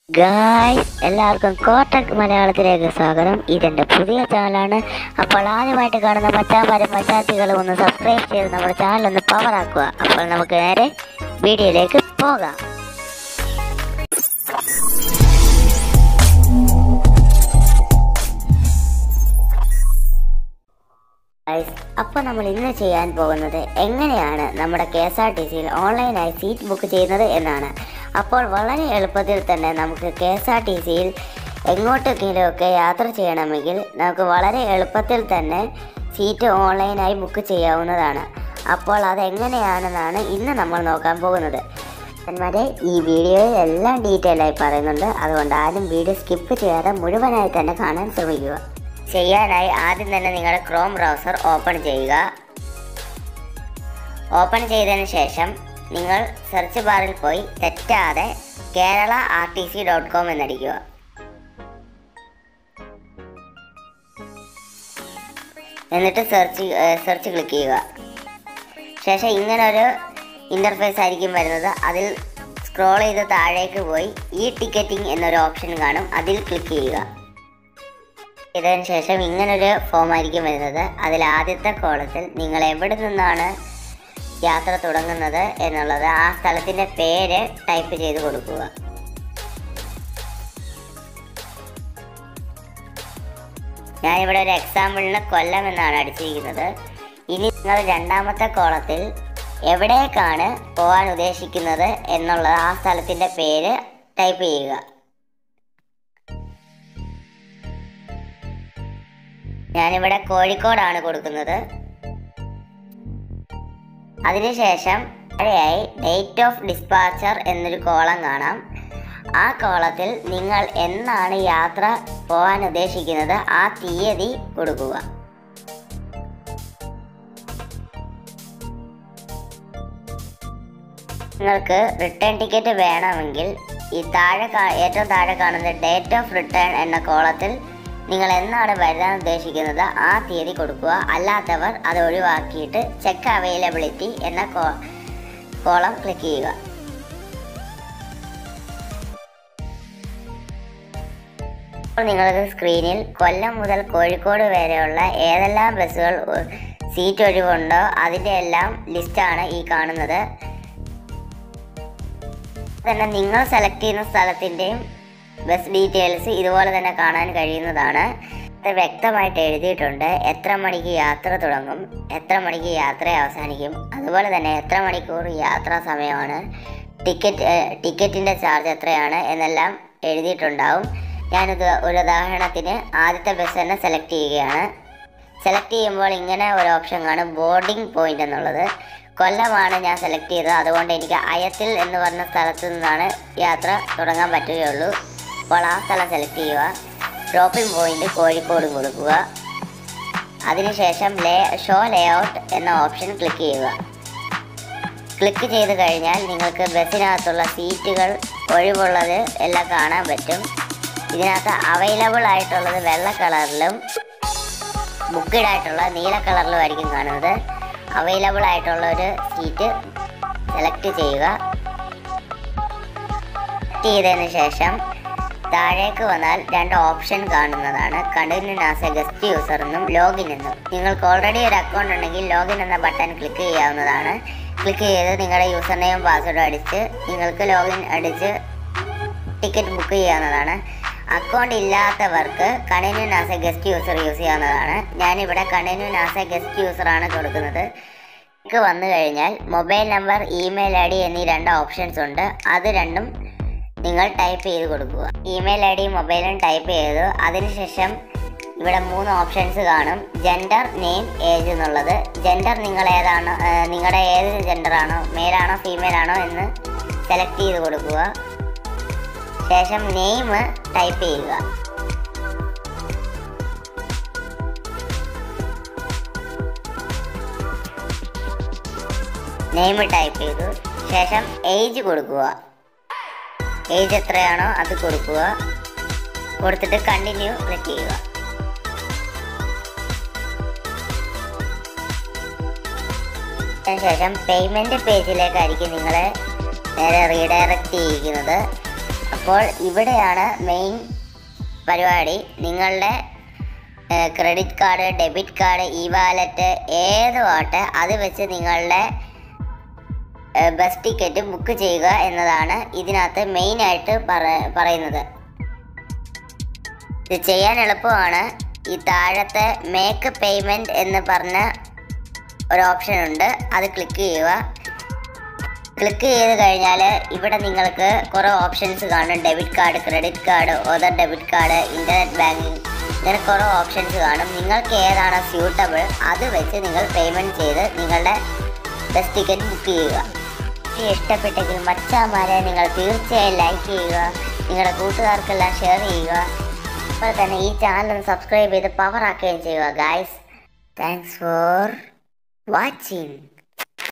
guys എല്ലാവർക്കും കോട്ടക് മലയാളത്തിലേക്ക് സ്വാഗതം ഇതെൻ്റെ പുതിയ ചാനലാണ് അപ്പോൾ ആദ്യമായിട്ട് കാണുന്ന മച്ചാന്മാരും മച്ചാത്തികളും ഒന്ന് സബ്സ്ക്രൈബ് ചെയ്ത് നമ്മുടെ ചാനൽ ഒന്ന് പവർ ആക്കുക അപ്പോൾ നമുക്ക് നേരെ വീഡിയോയിലേക്ക് പോകാം ഗൈസ് അപ്പോൾ നമ്മൾ ഇന്ന് ചെയ്യാൻ പോകുന്നത് എങ്ങനെയാണ് നമ്മുടെ കെ എസ് ആർ ടി സിയിൽ ഓൺലൈനായി സീറ്റ് ബുക്ക് ചെയ്യുന്നത് എന്നാണ് അപ്പോൾ വളരെ എളുപ്പത്തിൽ തന്നെ നമുക്ക് കെ എസ് ആർ ടി സിയിൽ എങ്ങോട്ടെങ്കിലുമൊക്കെ യാത്ര ചെയ്യണമെങ്കിൽ നമുക്ക് വളരെ എളുപ്പത്തിൽ തന്നെ സീറ്റ് ഓൺലൈനായി ബുക്ക് ചെയ്യാവുന്നതാണ് അപ്പോൾ അതെങ്ങനെയാണെന്നാണ് ഇന്ന് നമ്മൾ നോക്കാൻ പോകുന്നത് എന്മാരെ ഈ വീഡിയോയിൽ എല്ലാം ഡീറ്റെയിൽ ആയി പറയുന്നുണ്ട് അതുകൊണ്ട് ആരും വീഡിയോ സ്കിപ്പ് ചെയ്യാതെ മുഴുവനായി തന്നെ കാണാൻ ശ്രമിക്കുക ചെയ്യാനായി ആദ്യം തന്നെ നിങ്ങളുടെ ക്രോം ബ്രൗസർ ഓപ്പൺ ചെയ്യുക ഓപ്പൺ ചെയ്തതിന് ശേഷം നിങ്ങൾ സെർച്ച് ബാറിൽ പോയി തെറ്റാതെ Kerala R T C dot com എന്നടിക്കുക എന്നിട്ട് സെർച്ച് സെർച്ച് ക്ലിക്ക് ചെയ്യുക ശേഷം ഇങ്ങനൊരു ഇൻ്റർഫേസ് ആയിരിക്കും വരുന്നത് അതിൽ സ്ക്രോൾ ചെയ്ത് താഴേക്ക് പോയി ഈ ടിക്കറ്റിംഗ് എന്നൊരു ഓപ്ഷൻ കാണും അതിൽ ക്ലിക്ക് ചെയ്യുക ചെയ്തതിന് ശേഷം ഇങ്ങനൊരു ഫോം ആയിരിക്കും വരുന്നത് അതിൽ ആദ്യത്തെ കോളത്തിൽ നിങ്ങൾ എവിടെ നിന്നാണ് യാത്ര തുടങ്ങുന്നത് എന്നുള്ളത് ആ സ്ഥലത്തിൻ്റെ പേര് ടൈപ്പ് ചെയ്ത് കൊടുക്കുക ഞാനിവിടെ ഒരു എക്സാമ്പിളിന് കൊല്ലം എന്നാണ് അടിച്ചിരിക്കുന്നത് ഇനി നിങ്ങൾ രണ്ടാമത്തെ കോളത്തിൽ എവിടേക്കാണ് പോകാൻ ഉദ്ദേശിക്കുന്നത് എന്നുള്ളത് ആ സ്ഥലത്തിൻ്റെ പേര് ടൈപ്പ് ചെയ്യുക ഞാനിവിടെ കോഴിക്കോടാണ് കൊടുക്കുന്നത് അതിനുശേഷം താഴെയായി ഡേറ്റ് ഓഫ് ഡിസ്പാച്ചർ എന്നൊരു കോളം കാണാം ആ കോളത്തിൽ നിങ്ങൾ എന്നാണ് യാത്ര പോകാൻ ഉദ്ദേശിക്കുന്നത് ആ തീയതി കൊടുക്കുക നിങ്ങൾക്ക് റിട്ടേൺ ടിക്കറ്റ് വേണമെങ്കിൽ ഈ താഴെ കാ- ഏറ്റവും താഴെ കാണുന്ന ഡേറ്റ് ഓഫ് റിട്ടേൺ എന്ന കോളത്തിൽ നിങ്ങൾ എന്നാണ് വരാൻ ഉദ്ദേശിക്കുന്നത് ആ തീയതി കൊടുക്കുക അല്ലാത്തവർ അത് ഒഴിവാക്കിയിട്ട് ചെക്ക് അവൈലബിലിറ്റി എന്ന കോ- കോളം ക്ലിക്ക് ചെയ്യുക ഇപ്പോൾ നിങ്ങൾക്ക് സ്ക്രീനിൽ കൊല്ലം മുതൽ കോഴിക്കോട് വരെയുള്ള ഏതെല്ലാം ബസ്സുകൾ ഉ- സീറ്റ് ഒഴിവുണ്ടോ അതിൻ്റെ എല്ലാം ലിസ്റ്റാണ് ഈ കാണുന്നത് തന്നെ നിങ്ങൾ സെലക്ട് ചെയ്യുന്ന സ്ഥലത്തിൻ്റെയും ബസ് ഡീറ്റെയിൽസ് ഇതുപോലെ തന്നെ കാണാൻ കഴിയുന്നതാണ് ഇത് വ്യക്തമായിട്ട് എഴുതിയിട്ടുണ്ട് എത്ര മണിക്ക് യാത്ര തുടങ്ങും എത്ര മണിക്ക് യാത്ര അവസാനിക്കും അതുപോലെ തന്നെ എത്ര മണിക്കൂർ യാത്രാ സമയമാണ് ടിക്കറ്റ് ടിക്കറ്റിൻ്റെ ചാർജ് എത്രയാണ് എന്നെല്ലാം എഴുതിയിട്ടുണ്ടാവും ഞാനിത് ഒരു ഉദാഹരണത്തിന് ആദ്യത്തെ ബസ് തന്നെ സെലക്ട് ചെയ്യുകയാണ് സെലക്ട് ചെയ്യുമ്പോൾ ഇങ്ങനെ ഒരു ഓപ്ഷൻ കാണും ബോർഡിംഗ് പോയിന്റ് എന്നുള്ളത് കൊല്ലമാണ് ഞാൻ സെലക്ട് ചെയ്തത് അതുകൊണ്ട് എനിക്ക് അയത്തിൽ എന്ന് പറഞ്ഞ സ്ഥലത്ത് നിന്നാണ് യാത്ര തുടങ്ങാൻ പറ്റുകയുള്ളൂ അപ്പോൾ ആ സ്ഥലം സെലക്ട് ചെയ്യുക ഡ്രോപ്പിംഗ് പോയിന്റ് കോഴിക്കോട് കൊടുക്കുക അതിനുശേഷം ലേ ഷോ ലേഔട്ട് എന്ന ഓപ്ഷൻ ക്ലിക്ക് ചെയ്യുക ക്ലിക്ക് ചെയ്ത് കഴിഞ്ഞാൽ നിങ്ങൾക്ക് ബസ്സിനകത്തുള്ള സീറ്റുകൾ ഒഴിവുള്ളത് എല്ലാം കാണാൻ പറ്റും ഇതിനകത്ത് അവൈലബിൾ ആയിട്ടുള്ളത് വെള്ള കളറിലും ബുക്കഡ് ആയിട്ടുള്ള നീല കളറിലും ആയിരിക്കും കാണുന്നത് അവൈലബിൾ ആയിട്ടുള്ള ഒരു സീറ്റ് സെലക്ട് ചെയ്യുക സെലക്ട് ചെയ്തതിന് ശേഷം താഴേക്ക് വന്നാൽ രണ്ട് ഓപ്ഷൻ കാണുന്നതാണ് continue as a guest user എന്നും ലോഗിൻ എന്നും നിങ്ങൾക്ക് ഓൾറെഡി ഒരു അക്കൗണ്ട് ഉണ്ടെങ്കിൽ ലോഗിൻ എന്ന ബട്ടൺ ക്ലിക്ക് ചെയ്യാവുന്നതാണ് ക്ലിക്ക് ചെയ്ത് നിങ്ങളുടെ യൂസർ നെയിം പാസ്വേഡ് അടിച്ച് നിങ്ങൾക്ക് ലോഗിൻ അടിച്ച് ടിക്കറ്റ് ബുക്ക് ചെയ്യാവുന്നതാണ് അക്കൗണ്ട് ഇല്ലാത്തവർക്ക് continue as a guest user use ചെയ്യാവുന്നതാണ് ഞാനിവിടെ കണ്ടിന്യൂ ആസ് എ ഗസ്റ്റ് യൂസറാണ് കൊടുക്കുന്നത് നിങ്ങൾക്ക് വന്നു കഴിഞ്ഞാൽ mobile number email I D എന്നീ രണ്ട് ഓപ്ഷൻസ് ഉണ്ട് അത് രണ്ടും നിങ്ങൾ ടൈപ്പ് ചെയ്ത് കൊടുക്കുക ഇമെയിൽ ഐ ഡി മൊബൈലും ടൈപ്പ് ചെയ്തു അതിനുശേഷം ഇവിടെ മൂന്ന് ഓപ്ഷൻസ് കാണും ജെൻഡർ നെയിം ഏജ് എന്നുള്ളത് ജെൻഡർ നിങ്ങൾ ഏതാണ് ആ, നിങ്ങളുടെ ഏത് ജെൻഡറാണോ മെയിലാണോ ഫീമെയിൽ ആണോ എന്ന് സെലക്ട് ചെയ്ത് കൊടുക്കുക ശേഷം നെയിം ടൈപ്പ് ചെയ്യുക നെയിം ടൈപ്പ് ചെയ്തു ശേഷം ഏജ് കൊടുക്കുക ഏജ് എത്രയാണോ അത് കൊടുക്കുക കൊടുത്തിട്ട് കണ്ടിന്യൂ ക്ലിക്ക് ചെയ്യുക അതിനുശേഷം പേയ്മെൻറ്റ് പേജിലേക്കായിരിക്കും നിങ്ങളെ നേരെ റീഡയറക്റ്റ് ചെയ്യിക്കുന്നത് അപ്പോൾ ഇവിടെയാണ് മെയിൻ പരിപാടി നിങ്ങളുടെ credit card debit card e wallet ഏതും ആട്ടെ അത് വെച്ച് നിങ്ങളുടെ ബസ് ടിക്കറ്റ് ബുക്ക് ചെയ്യുക എന്നതാണ് ഇതിനകത്ത് മെയിനായിട്ട് പറ പറയുന്നത് ഇത് ചെയ്യാൻ എളുപ്പമാണ് ഈ താഴത്തെ മേക്ക് പേയ്മെൻറ്റ് എന്ന് പറഞ്ഞ ഒരു ഓപ്ഷൻ ഉണ്ട് അത് ക്ലിക്ക് ചെയ്യുക ക്ലിക്ക് ചെയ്ത് കഴിഞ്ഞാൽ ഇവിടെ നിങ്ങൾക്ക് കുറേ ഓപ്ഷൻസ് കാണും debit card credit card other debit card internet banking ഇങ്ങനെ കുറേ ഓപ്ഷൻസ് കാണും നിങ്ങൾക്ക് ഏതാണോ സ്യൂട്ടബിൾ അത് വെച്ച് നിങ്ങൾ പേയ്മെൻറ്റ് ചെയ്ത് നിങ്ങളുടെ ബസ് ടിക്കറ്റ് ബുക്ക് ചെയ്യുക ഈ ഇഷ്ടപ്പെട്ടെങ്കിൽ മച്ചാമാരെ നിങ്ങൾ തീർച്ചയായും ലൈക്ക് ചെയ്യുക നിങ്ങളുടെ കൂട്ടുകാർക്കെല്ലാം ഷെയർ ചെയ്യുക അതുപോലെ തന്നെ ഈ ചാനൽ സബ്സ്ക്രൈബ് ചെയ്ത് പവർ ആക്കുകയും ചെയ്യുക ഗായ്സ് താങ്ക്സ് ഫോർ വാച്ചിങ്